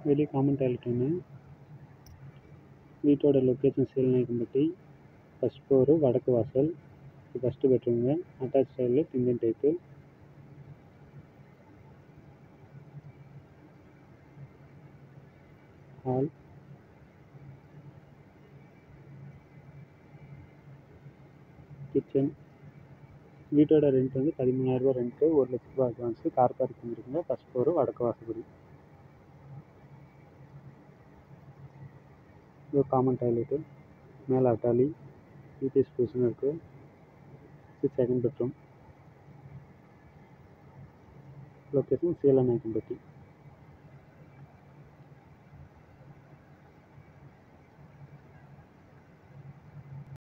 வெளியே common toilet ஒன்று வீட்டோட லொக்கேஷன் சீலநாயக்கன்பட்டி ஃபஸ்ட் ஃப்ளோரு வடக்கு வாசல் இது ஃபஸ்ட்டு பெட்ரூமுங்க attach toilet Indian type hall kitchen வீட்டோட ரெண்ட் வந்து பதிமூணாயிரரூபா ரெண்ட்டு ஒரு லட்ச ரூபா அட்வான்ஸு கார் பார்க்கிங் இருக்குங்க ஃபஸ்ட் ஃப்ளோரு வடக்கு வாசப்படி இது காமன் டாய்லெட்டு மேலே அட்டாலி யூபிஎஸ் பொசிஷன் இருக்குது இது செகண்ட் பெட்ரூம் லொக்கேஷன் சீலநாயக்கன்பட்டி